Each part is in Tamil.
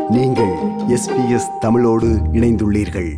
நீங்கள் எஸ்பிஎஸ் தமிழோடு இணைந்துள்ளீர்கள்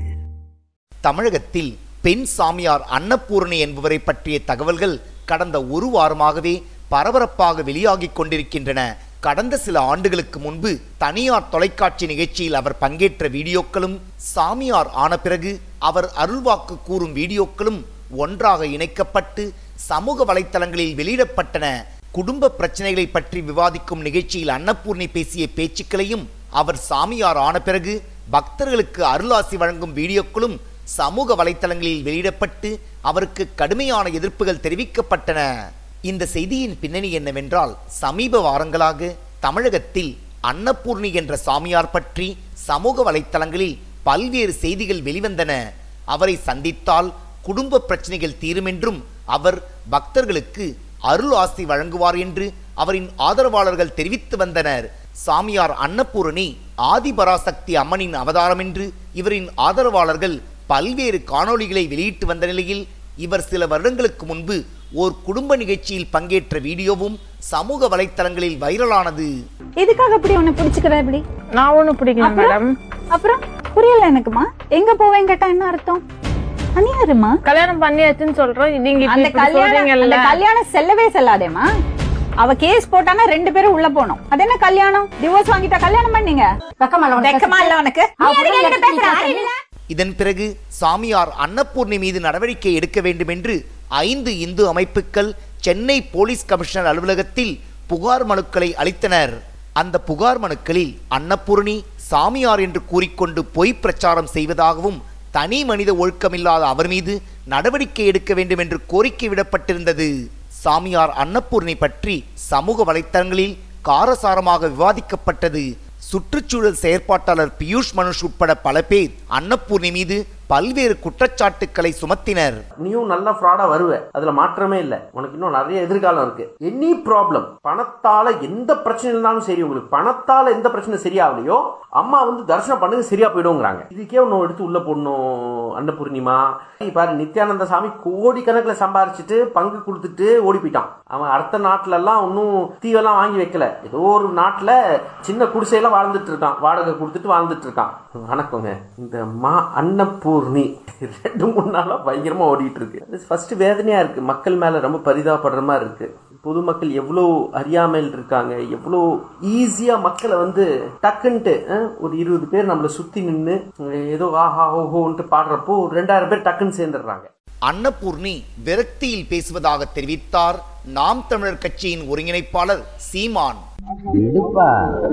தமிழகத்தில் பெண் சாமியார் அன்னபூரணி என்பவரை பற்றிய தகவல்கள் கடந்த ஒரு வாரமாகவே பரபரப்பாக வெளியாகிக் கொண்டிருக்கின்றன கடந்த சில ஆண்டுகளுக்கு முன்பு தனியார் தொலைக்காட்சி நிகழ்ச்சியில் அவர் பங்கேற்ற வீடியோக்களும் சாமியார் ஆன பிறகு அவர் அருள்வாக்கு கூறும் வீடியோக்களும் ஒன்றாக இணைக்கப்பட்டு சமூக வலைத்தளங்களில் வெளியிடப்பட்டன குடும்ப பிரச்சனைகளை பற்றி விவாதிக்கும் நிகழ்ச்சியில் அன்னபூர்ணி பேசிய பேச்சுக்களையும் அவர் சாமியார் ஆன பிறகு பக்தர்களுக்கு அருளாசி வழங்கும் வீடியோக்களும் சமூக வலைத்தளங்களில் வெளியிடப்பட்டு அவருக்கு கடுமையான எதிர்ப்புகள் தெரிவிக்கப்பட்டன இந்த செய்தியின் பின்னணி என்னவென்றால் சமீப வாரங்களாக தமிழகத்தில் அன்னபூர்ணி என்ற சாமியார் பற்றி சமூக வலைத்தளங்களில் பல்வேறு செய்திகள் வெளிவந்தன அவரை சந்தித்தால் குடும்ப பிரச்சனைகள் தீருமென்றும் அவர் பக்தர்களுக்கு அருள் ஆசி வழங்குவார் என்று அவரின் ஆதரவாளர்கள் தெரிவித்து வந்தனர் சாமியார் அன்னபூரணி ஆதிபராசக்தி அம்மனின் அவதாரம் என்று இவரின் ஆதரவாளர்கள் பல்வேறு காணொளிகளை வெளியிட்டு வந்த நிலையில் இவர் சில வருடங்களுக்கு முன்பு ஓர் குடும்ப நிகழ்ச்சியில் பங்கேற்ற வீடியோவும் சமூக வலைத்தளங்களில் வைரலானது எதுக்காக அப்படி உன்னை பிடிச்சுக்கிற இப்படி நான் ஒண்ணும் பிடிக்கல மேடம் அப்புறம் புரியல எனக்குமா எங்க போவேன் கேட்டா என்ன அர்த்தம் அனியாருமா கல்யாணம் பண்ணியாச்சுன்னு சொல்றோம் நீங்க இப்ப அந்த இப்படி கல்யாணம் சொல்றீங்கல்ல அந்த கல்யாணம் செல்லவே செல்லாதேமா அவ கேஸ் போட்டானா ரெண்டு பேரும் உள்ள போனோம் அது என்ன கல்யாணம் டிவோர்ஸ் வாங்கிட்டா கல்யாணம் பண்ணீங்க வெக்கமா இல்ல உனக்கு நீ எதுக்கு என்கிட்ட பேசுற? அறிவில்ல? இதன் பிறகு சாமியார் அன்னபூர்ணி மீது நடவடிக்கை எடுக்க வேண்டும் என்று ஐந்து இந்து அமைப்புகள் சென்னை போலீஸ் கமிஷனர் அலுவலகத்தில் புகார் மனுக்களை அளித்தனர் அந்த புகார் மனுக்களில் அன்னபூர்ணி சாமியார் என்று கூறிக்கொண்டு பொய் பிரச்சாரம் செய்வதாகவும் தனி மனித ஒழுக்கமில்லாத அவர் மீது நடவடிக்கை எடுக்க வேண்டும் என்று கோரிக்கை விடப்பட்டிருந்தது சாமியார் அன்னபூர்ணி பற்றி சமூக வலைத்தளங்களில் காரசாரமாக விவாதிக்கப்பட்டது சுற்றுச்சூழல் செயற்பாட்டாளர் பியூஷ் மனுஷ் உட்பட பல பேர் அன்னபூர்ணி மீது பல்வேறு குற்றச்சாட்டுக்களை சுமத்தினர் நீயும் நல்ல ஃப்ராடா வருவ அதுல மாற்றமே இல்ல உனக்கு இன்னும் நிறைய எதிர்காலம் இருக்கு எனி ப்ராப்ளம் பணத்தால எந்த பிரச்சனை இருந்தாலும் சரி உங்களுக்கு பணத்தால எந்த பிரச்சனை சரியாகலையோ அம்மா வந்து தரிசனம் பண்ணுங்க சரியா போயிடுங்கிறாங்க இதுக்கே ஒன்று எடுத்து உள்ள போடணும் அன்னபூர்ணிமா நீ பாரு நித்யானந்த சாமி கோடிக்கணக்கில் சம்பாரிச்சிட்டு பங்கு கொடுத்துட்டு ஓடி போயிட்டான் அவன் அடுத்த நாட்டுல எல்லாம் ஒன்றும் தீவெல்லாம் வாங்கி வைக்கல ஏதோ ஒரு நாட்டுல சின்ன குடிசையெல்லாம் வாழ்ந்துட்டு இருக்கான் வாடகை கொடுத்துட்டு வாழ்ந்துட்டு இருக்கான் வணக்கங்க இந்த மா அன்னபூர்ணி ரெண்டு மூணு நாளா பயங்கரமா ஓடிட்டு இருக்கு ஃபர்ஸ்ட் வேதனையா இருக்கு மக்கள் மேல ரொம்ப பரிதாபப்படுற மாதிரி இருக்கு பொதுமக்கள் எவ்வளோ அறியாமையில் இருக்காங்க எவ்வளோ ஈஸியா மக்களை வந்து டக்குன்ட்டு அஹ், ஒரு இருபது பேர் நம்மளை சுத்தி நின்று ஏதோ ஆஹா ஓஹோன்ட்டு பாடுறப்போ ஒரு ரெண்டாயிரம் பேர் டக்குன்னு சேர்ந்துடுறாங்க அன்னபூர்ணி விரக்தியில் பேசுவதாக தெரிவித்தார் நாம் தமிழர் கட்சியின் ஒருங்கிணைப்பாளர் சீமான் விடுப்பா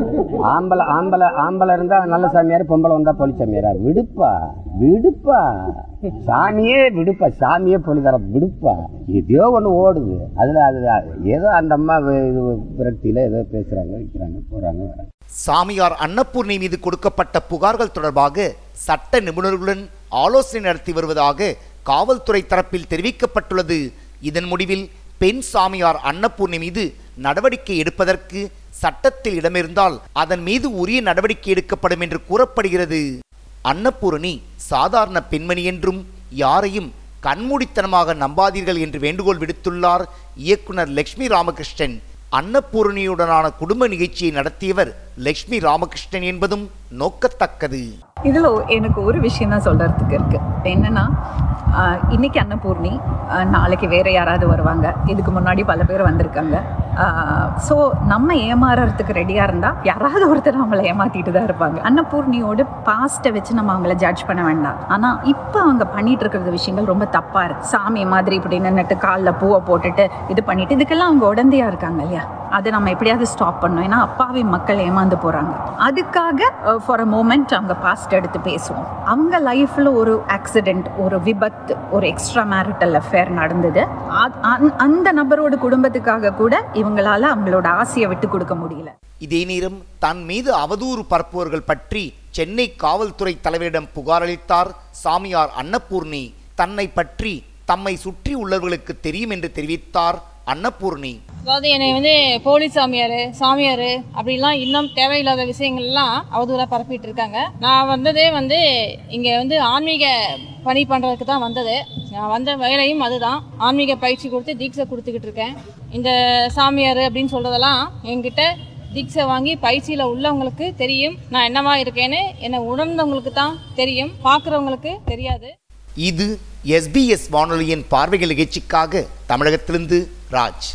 ஆம்பளை ஆம்பளை ஆம்பளை இருந்தா நல்ல சாமியார் பொம்பளை வந்தா பொலி சாமியாரா விடுப்பா விடுப்பா சாமியே விடுப்பா சாமியே பொலிதர விடுப்பா எதையோ ஒன்று ஓடுது அதுல அது ஏதோ அந்த அம்மா வி- இது விரக்தியில ஏதோ பேசுறாங்க வைக்கிறாங்க போறாங்க வராங்க சாமியார் அன்னபூர்ணி மீது கொடுக்கப்பட்ட புகார்கள் தொடர்பாக சட்ட நிபுணர்களுடன் ஆலோசனை நடத்தி வருவதாக காவல்துறை தரப்பில் தெரிவிக்கப்பட்டுள்ளது இதன் முடிவில் பெண் சாமியார் அன்னபூர்ணி மீது நடவடிக்கை எடுப்பதற்கு சட்டத்தில் இடமிருந்தால் அதன் மீது உரிய நடவடிக்கை எடுக்கப்படும் என்று கூறப்படுகிறது அன்னபூரணி சாதாரண பெண்மணி என்றும் யாரையும் கண்மூடித்தனமாக நம்பாதீர்கள் என்று வேண்டுகோள் விடுத்துள்ளார் இயக்குனர் லட்சுமி ராமகிருஷ்ணன் அன்னபூரணியுடனான குடும்ப நிகழ்ச்சியை நடத்தியவர் லட்சுமி ராமகிருஷ்ணன் என்பதும் நோக்கத்தக்கது இதில் எனக்கு ஒரு விஷயம் தான் சொல்கிறதுக்கு இருக்கு என்னன்னா ஆஹ், இன்னைக்கு அன்னபூர்ணி ஆஹ், நாளைக்கு வேற யாராவது வருவாங்க இதுக்கு முன்னாடி பல பேர் வந்திருக்காங்க ஸோ நம்ம ஏமாறறதுக்கு ரெடியாக இருந்தால் யாராவது ஒருத்தர் நம்மளை ஏமாத்திட்டு தான் இருப்பாங்க அன்னபூர்ணியோட பாஸ்ட்டை வச்சு நம்ம அவங்கள ஜட்ஜ் பண்ண வேண்டாம் ஆனால் இப்போ அவங்க பண்ணிட்டு இருக்கிற விஷயங்கள் ரொம்ப தப்பாக இருக்கு சாமி மாதிரி இப்படி நின்றுட்டு காலில் பூவை போட்டுட்டு இது பண்ணிட்டு இதுக்கெல்லாம் அவங்க உடந்தையா இருக்காங்க இல்லையா அதை நம்ம எப்படியாவது ஸ்டாப் பண்ணணும் ஏன்னா அப்பாவி மக்கள் ஏமாந்து போகிறாங்க அதுக்காக ஃபார் அ மூமெண்ட் அவங்க பாஸ்ட் எடுத்து பேசுவோம் அவங்க லைஃப்பில் ஒரு ஆக்சிடென்ட் ஒரு விபத்து ஒரு எக்ஸ்ட்ரா மேரிட்டல் அஃபேர் நடந்தது அ- அந்த- அந்த நபரோட குடும்பத்துக்காக கூட இவங்களால அவங்களோட ஆசையை விட்டு கொடுக்க முடியல இதே நேரம் தன் மீது அவதூறு பரப்புவர்கள் பற்றி சென்னை காவல்துறை தலைவரிடம் புகார் அளித்தார் சாமியார் அன்னபூர்ணி தன்னை பற்றி தம்மை சுற்றி உள்ளவர்களுக்கு தெரியும் என்று தெரிவித்தார் அன்னபூர்ணி அதாவது என்னை வந்து போலீஸ் சாமியார் சாமியார் அப்படிலாம் இன்னும் தேவையில்லாத விஷயங்கள்லாம் அவதூறாக பரப்பிட்டு இருக்காங்க நான் வந்ததே வந்து இங்கே வந்து ஆன்மீக பணி பண்ணுறதுக்கு தான் வந்தது நான் வந்த வேலையும் அதுதான் ஆன்மீக பயிற்சி கொடுத்து தீட்சை கொடுத்துக்கிட்டு இருக்கேன் இந்த சாமியார் அப்படின்னு சொல்கிறதெல்லாம் என்கிட்ட தீட்சை வாங்கி பயிற்சியில உள்ளவங்களுக்கு தெரியும் நான் என்னவா இருக்கேன்னு என்னை உணர்ந்தவங்களுக்கு தான் தெரியும் பார்க்குறவங்களுக்கு தெரியாது இது எஸ்பிஎஸ் வானொலியின் பார்வைகள் நிகழ்ச்சிக்காக தமிழகத்திலிருந்து ராஜ்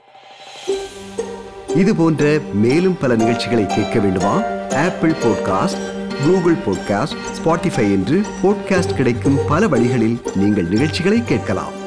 இது போன்ற மேலும் பல நிகழ்ச்சிகளை கேட்க வேண்டுமா Apple podcast Google podcast Spotify என்று பாட்காஸ்ட் கிடைக்கும் பல வழிகளில் நீங்கள் நிகழ்ச்சிகளை கேட்கலாம்